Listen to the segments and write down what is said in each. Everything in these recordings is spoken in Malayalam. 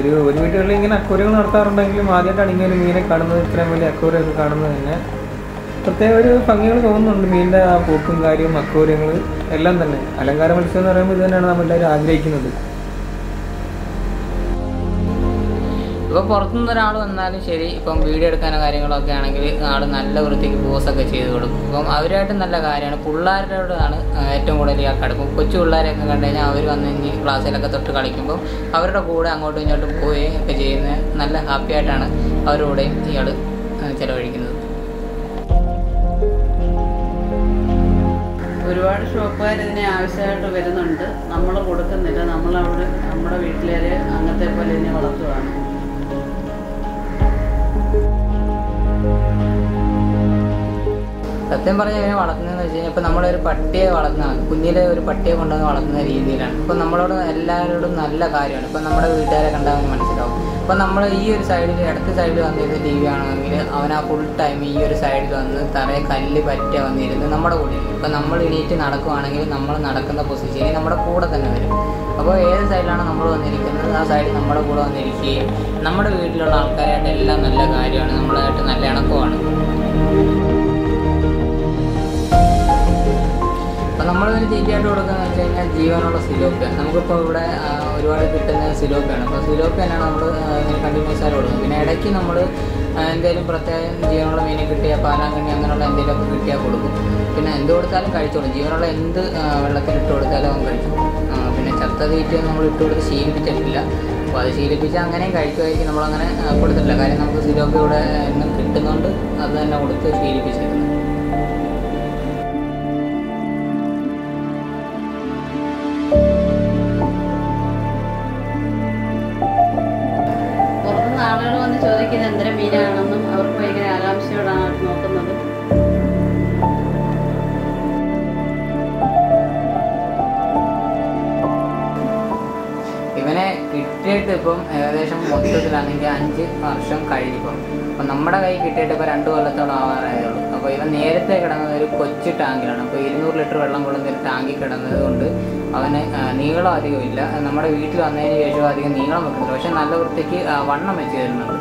ഒരു ഒരു വീടുകളിൽ ഇങ്ങനെ അക്വറിയങ്ങൾ നടത്താറുണ്ടെങ്കിലും ആദ്യമായിട്ടാണ് ഇങ്ങനെ ഒരു മീനെ കാണുന്നത് ഇത്രയും വലിയ അക്വറിയം ഒക്കെ കാണുന്നത് തന്നെ പ്രത്യേക ഒരു ഭംഗികൾ തോന്നുന്നുണ്ട് മീനിൻ്റെ ആ പൂക്കും കാര്യവും അക്വറിയങ്ങൾ എല്ലാം തന്നെ അലങ്കാര മത്സ്യം എന്ന് പറയുമ്പോൾ ഇത് തന്നെയാണ് നമ്മളെല്ലാവരും ആഗ്രഹിക്കുന്നത് ഇപ്പോൾ പുറത്തുനിന്ന് ഒരാൾ വന്നാലും ശരി ഇപ്പം വീഡിയോ എടുക്കാനോ കാര്യങ്ങളൊക്കെ ആണെങ്കിൽ ആൾ നല്ല വൃത്തിക്ക് പോസൊക്കെ ചെയ്ത് കൊടുക്കും അപ്പം അവരായിട്ട് നല്ല കാര്യമാണ് പിള്ളേരോടാണ് ഏറ്റവും കൂടുതൽ ഇയാൾക്ക് അടുക്കും കൊച്ചു പിള്ളേരെയൊക്കെ കണ്ടു കഴിഞ്ഞാൽ അവർ വന്ന് കഴിഞ്ഞ് ക്ലാസ്സിലൊക്കെ തൊട്ട് കളിക്കുമ്പോൾ അവരുടെ കൂടെ അങ്ങോട്ടും ഇങ്ങോട്ടും പോവുകയും ഒക്കെ ചെയ്യുന്ന നല്ല ഹാപ്പി ആയിട്ടാണ് അവരുടെ കൂടെയും ഇയാൾ ചിലവഴിക്കുന്നത് ഒരുപാട് ഷോപ്പുകാർ ഇതിനെ ആവശ്യമായിട്ട് വരുന്നുണ്ട് നമ്മൾ കൊടുക്കുന്നില്ല നമ്മളവിടെ നമ്മുടെ വീട്ടിലേര് അങ്ങനത്തെ പോലെ ഇതിനെ വളർത്തുകയാണ് സത്യം പറഞ്ഞാൽ ഇവനെ വളർത്തുന്നതെന്ന് വെച്ച് കഴിഞ്ഞാൽ ഇപ്പം നമ്മളൊരു പട്ടിയെ വളർത്തുന്ന കുഞ്ഞിലെ ഒരു പട്ടിയെ കൊണ്ടുവന്ന് വളർത്തുന്ന രീതിയിലാണ് ഇപ്പം നമ്മളോട് എല്ലാവരോടും നല്ല കാര്യമാണ് ഇപ്പം നമ്മുടെ വീട്ടുകാരെ കണ്ടാൽ അവന് മനസ്സിലാവും ഇപ്പം നമ്മൾ ഈ ഒരു സൈഡിൽ ഇടത്ത് സൈഡിൽ വന്നിരുന്ന് ടി വി ആണെങ്കിൽ അവൻ ആ ഫുൾ ടൈം ഈ ഒരു സൈഡിൽ വന്ന് തറയെ കല്ല് പറ്റ വന്നിരുന്ന് നമ്മുടെ കൂടെ ഇരിക്കും ഇപ്പം നമ്മൾ എണീറ്റ് നടക്കുവാണെങ്കിൽ നമ്മൾ നടക്കുന്ന പൊസിഷനിൽ നമ്മുടെ കൂടെ തന്നെ വരും അപ്പോൾ ഏത് സൈഡിലാണ് നമ്മൾ വന്നിരിക്കുന്നത് ആ സൈഡിൽ നമ്മുടെ കൂടെ വന്നിരിക്കുകയും നമ്മുടെ വീട്ടിലുള്ള ആൾക്കാരായിട്ട് എല്ലാം നല്ല കാര്യമാണ് നമ്മളായിട്ട് നല്ല ഇണക്കമാണ് അപ്പം നമ്മൾ ഇതിന് തീറ്റയായിട്ട് കൊടുക്കുന്നത് വെച്ച് കഴിഞ്ഞാൽ ജീവനുള്ള സിലോപ്പിയ നമുക്കിപ്പോൾ ഇവിടെ ആ, ഒരുപാട് കിട്ടുന്ന സിലോപ്പിയാണ് അപ്പോൾ സിലോപ്പിയ തന്നെയാണ് നമ്മൾ ഇങ്ങനെ കണ്ടിന്യൂസ് ആയിട്ട് കൊടുക്കുന്നത് പിന്നെ ഇടയ്ക്ക് നമ്മൾ എന്തെങ്കിലും പ്രത്യേകം ജീവനുള്ള മീനെ കിട്ടിയാൽ പാലാങ്കണ്ണി അങ്ങനെയുള്ള എന്തെങ്കിലുമൊക്കെ കിട്ടിയാൽ കൊടുക്കും പിന്നെ എന്ത് കൊടുത്താലും കഴിച്ചോളും ജീവനുള്ള എന്ത് ആ, വെള്ളത്തിലിട്ട് കൊടുത്താലും അവൻ കഴിച്ചു പിന്നെ ചത്ത തീറ്റ നമ്മൾ ഇട്ട് കൊടുത്ത് ശീലിപ്പിച്ചിട്ടില്ല അപ്പോൾ അത് ശീലിപ്പിച്ചാൽ അങ്ങനെയും കഴിക്കുമായിരിക്കും നമ്മളങ്ങനെ ആ, കൊടുത്തിട്ടില്ല കാര്യം നമുക്ക് സിലോപ്പിയ ഇവിടെ എന്നും കിട്ടുന്നതുകൊണ്ട് അത് തന്നെ കൊടുത്ത് ശീലിപ്പിച്ചിരുന്നു പുറത്തുനിന്ന് ആളുകൾ വന്ന് ചോദിക്കുന്നത് എന്തൊരു മീനാണെന്നും അവർക്ക് ഭയങ്കര ആകാംക്ഷയോടാണ് അവർ നോക്കുന്നത് ഇവനെ കിട്ടിയിട്ട് ഇപ്പം ഏകദേശം മൊത്തത്തിലാണെങ്കിൽ അഞ്ച് വർഷം കഴിഞ്ഞിപ്പം അപ്പം നമ്മുടെ കൈ കിട്ടിയിട്ട് ഇപ്പോൾ രണ്ട് കൊല്ലത്തോളം ആവാറായേ ഉള്ളൂ അപ്പോൾ ഇവൻ നേരത്തെ കിടന്നത് ഒരു കൊച്ചു ടാങ്കിലാണ് അപ്പോൾ ഇരുന്നൂറ് ലിറ്റർ വെള്ളം കൊള്ളുന്ന ഒരു ടാങ്കിൽ കിടന്നത് കൊണ്ട് അവന് ആ, നീളം അധികം ഇല്ല നമ്മുടെ വീട്ടിൽ വന്നതിന് ശേഷം അധികം നീളം വെക്കുന്നില്ല പക്ഷെ നല്ല വൃത്തിക്ക് ആ, വണ്ണം വെച്ച് തരുന്നുണ്ട്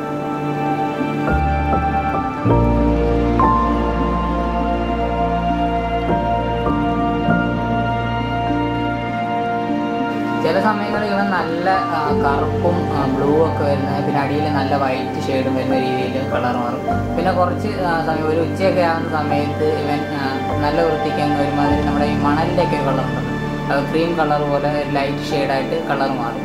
ചില സമയങ്ങളിൽ ഇവൻ നല്ല ആ, കറുപ്പും ബ്ലൂ ഒക്കെ വരുന്ന പിന്നെ അടിയിൽ നല്ല വൈറ്റ് ഷെയ്ഡും വരുന്ന രീതിയിൽ കളർ മാറും പിന്നെ കുറച്ച് ആ, സമയം ഒരു ഉച്ചയൊക്കെ ആകുന്ന സമയത്ത് ഇവൻ ആ, നല്ല വൃത്തിക്ക് അങ്ങ് ഒരുമാതിരി നമ്മുടെ ഈ മണലിൻ്റെ ഒക്കെ കളർ ഉണ്ടല്ലോ അത് ക്രീം കളർ പോലെ ലൈറ്റ് ഷെയ്ഡായിട്ട് കളർ മാറും